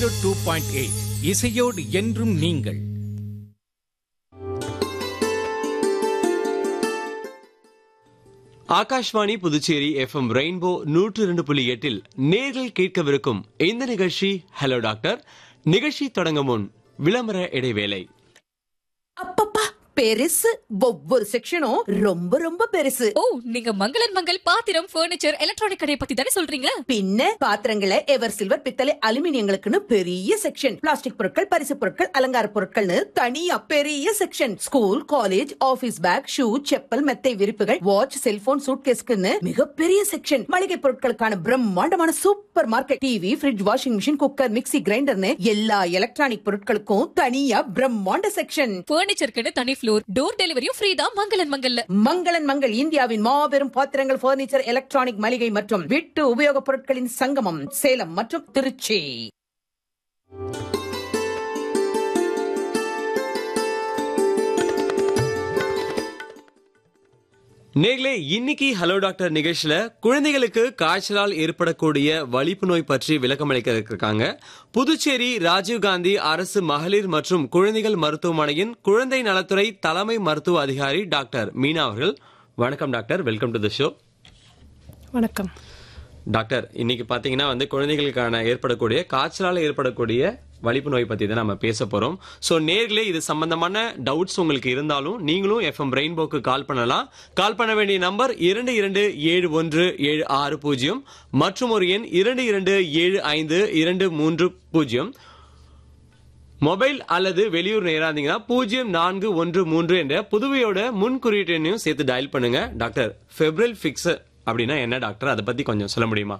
Zero two point eight இசையோடு என்றும் நீங்கள் ஆகாஷ்வாணி புதுச்சேரி எஃப்எம் ரெயின்போ நூற்று இரண்டு புள்ளி எட்டில் நேர்கள் கேட்கவிருக்கும் இந்த நிகழ்ச்சி ஹலோ டாக்டர் நிகழ்ச்சி தொடங்கும் முன் விளம்பர இடைவேளை அப்பப்பா பெருசு ஒவ்வொரு செக்ஷனும் ரொம்ப ரொம்ப பெருசு ஓ நீங்க மங்களன் மங்கள் பாத்திரம் ஃபர்னிச்சர் எலக்ட்ரானிக் கடையை பத்தி தானே சொல்றீங்க பின்ன பாத்திரங்களை எவர் சில்வர் பித்தளை அலுமினியங்களுக்குன்னு பெரிய செக்ஷன் பிளாஸ்டிக் பொருட்கள் பரிசு பொருட்கள் அலங்கார பொருட்கள்னு தனியா பெரிய section school college office bag shoe chappal மெத்தை விரிப்புகள் வாட்ச் செல்போன் சூட்கேஸ்க்குன்னு மிகப்பெரிய செக்ஷன் மளிகை பொருட்களுக்கான பிரம்மாண்டமான super market TV fridge washing machine cooker mixie கிரைண்டர்னு எல்லா எலக்ட்ரானிக் பொருட்களுக்கும் தனியா பிரம்மாண்ட செக்ஷன் ஃபர்னிச்சருக்குன்னு தனி ஃப்ளோர் டோர் டெலிவரியும் ஃப்ரீ தான் மங்களன் மங்கல்ல மங்களன் மங்கள் இந்தியாவின் மாபெரும் பாத்திரங்கள் பர்னிச்சர் எலக்ட்ரானிக் மளிகை மற்றும் வீட்டு உபயோகப் பொருட்களின் சங்கமம் சேலம் மற்றும் திருச்சி நேர்களே இன்னைக்கு ஹலோ டாக்டர் நிகழ்ச்சியில குழந்தைகளுக்கு காய்ச்சலால் ஏற்படக்கூடிய வலிப்பு நோய் பற்றி விளக்கம் அளிக்க இருக்காங்க புதுச்சேரி ராஜீவ்காந்தி அரசு மகளிர் மற்றும் குழந்தைகள் மருத்துவமனையின் குழந்தை நலத்துறை தலைமை மருத்துவ அதிகாரி டாக்டர் மீனா அவர்கள் வணக்கம் doctor welcome to the show வணக்கம் டாக்டர் இன்னைக்கு பாத்தீங்கன்னா வந்து குழந்தைகளுக்கான ஏற்படக்கூடிய காய்ச்சலால ஏற்படக்கூடிய வலிப்பு நோய் பத்தி தான் நம்ம பேச போறோம் சோ நேர்களே இது சம்பந்தமான டவுட்ஸ் உங்களுக்கு இருந்தாலும் நீங்களும் எஃப்எம் ரெயின்போக்கு கால் பண்ணலாம் கால் பண்ண வேண்டிய நம்பர் இரண்டு இரண்டு ஏழு ஒன்று ஏழு ஆறு பூஜ்ஜியம் மற்றும் ஒரு எண் இரண்டு இரண்டு ஏழு ஐந்து இரண்டு மூன்று பூஜ்ஜியம் மொபைல் அல்லது வெளியூர் நேரா இருந்தீங்கன்னா பூஜ்ஜியம் நான்கு ஒன்று மூன்று என்ற புதுவையோட முன் குறியீட்டு எண்ணையும் சேர்த்து டயல் பண்ணுங்க டாக்டர் ஃபெப்ரல் ஃபிக்ஸ் அப்படின்னா என்ன டாக்டர் அதை பத்தி கொஞ்சம் சொல்ல முடியுமா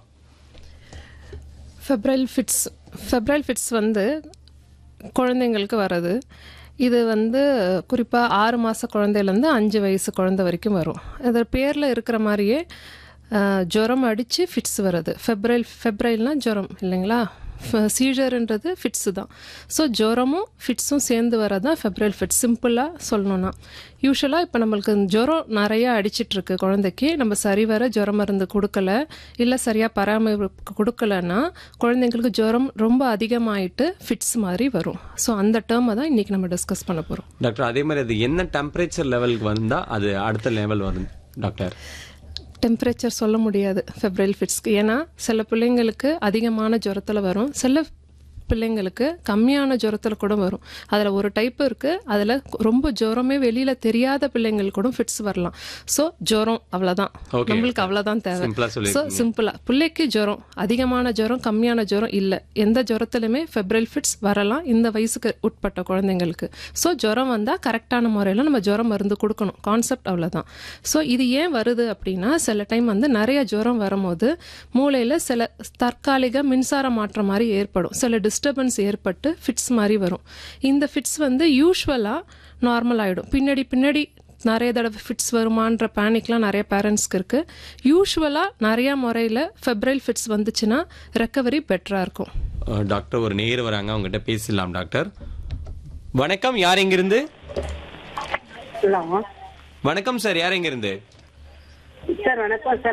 ஃபெப்ரல் ஃபிட்ஸ் ஃபெப்ரல் ஃபிட்ஸ் வந்து குழந்தைங்களுக்கு வர்றது இது வந்து குறிப்பாக ஆறு மாத குழந்தையிலேருந்து அஞ்சு வயசு குழந்தை வரைக்கும் வரும் அது பேரில் இருக்கிற மாதிரியே அஹ், ஜுரம் அடித்து ஃபிட்ஸ் வருது ஃபெப்ரல் ஃபெப்ரல்னால் ஜுரம் இல்லைங்களா சீஜர்ன்றது ஃபிட்ஸு தான் ஸோ ஜுரமும் ஃபிட்ஸும் சேர்ந்து வரது தான் ஃபெப்ரல் ஃபிட்ஸ் சிம்பிளாக சொல்லணும்னா யூஸ்வலாக இப்போ நம்மளுக்கு ஜுரம் நிறையா அடிச்சிட்ருக்கு குழந்தைக்கு நம்ம சரிவர ஜுரம் மருந்து கொடுக்கல இல்லை சரியாக பராமரிப்பு கொடுக்கலன்னா குழந்தைங்களுக்கு ஜுரம் ரொம்ப அதிகமாயிட்டு ஃபிட்ஸ் மாதிரி வரும் ஸோ அந்த டேர்மை தான் இன்றைக்கி நம்ம டிஸ்கஸ் பண்ண போகிறோம் டாக்டர் அதே மாதிரி அது என்ன டெம்பரேச்சர் லெவலுக்கு வந்தா அது அடுத்த லெவல் வரும் டாக்டர் டெம்பரேச்சர் சொல்ல முடியாது ஃபெப்ரல் ஃபிட்ஸ்க்கு ஏன்னா சில பிள்ளைங்களுக்கு அதிகமான ஜுரத்தில் வரும் சில பிள்ளைங்களுக்கு கம்மியான ஜுரத்தில் கூட வரும் அதில் ஒரு டைப் இருக்குது அதில் ரொம்ப ஜுரமே வெளியில் தெரியாத பிள்ளைங்களுக்கு கூட ஃபிட்ஸ் வரலாம் ஸோ ஜுரம் அவ்வளோதான் Okay. நம்மளுக்கு அவ்வளோதான் தேவை Simple ஆ ஸோ சொல்லிருக்கீங்க. சிம்பிளாக பிள்ளைக்கு ஜுரம் அதிகமான ஜுரம் கம்மியான ஜுரம் இல்லை எந்த ஜுரத்துலையுமே ஃபெப்ரல் ஃபிட்ஸ் வரலாம் இந்த வயசுக்கு உட்பட்ட குழந்தைங்களுக்கு ஸோ ஜுரம் வந்தால் கரெக்டான முறையில் நம்ம ஜுரம் மருந்து கொடுக்கணும் கான்செப்ட் அவ்வளோதான் ஸோ இது ஏன் வருது அப்படின்னா சில டைம் வந்து நிறைய ஜுரம் வரும்போது மூளையில் சில தற்காலிக மின்சார மாற்றம் மாதிரி ஏற்படும் சில டிஸ்டர்பன்ஸ் ஏற்பட்டு ஃபிட்ஸ் மாதிரி வரும் இந்த ஃபிட்ஸ் வந்து யூஸ்வலாக நார்மல் ஆகிடும் பின்னாடி பின்னாடி நிறைய தடவை ஃபிட்ஸ் வருமான்ற பேனிக்லாம் நிறைய பேரண்ட்ஸ்க்கு இருக்குது யூஸ்வலாக நிறைய முறையில் ஃபெப்ரல் ஃபிட்ஸ் வந்துச்சுன்னா ரெக்கவரி பெட்டராக இருக்கும் அஹ், டாக்டர் ஒரு நேர் வராங்க அவங்ககிட்ட பேசிடலாம் டாக்டர் வணக்கம் யார் எங்கிருந்து ஹலோ வணக்கம் சார் யார் எங்கிருந்து சார் வணக்கம் சார்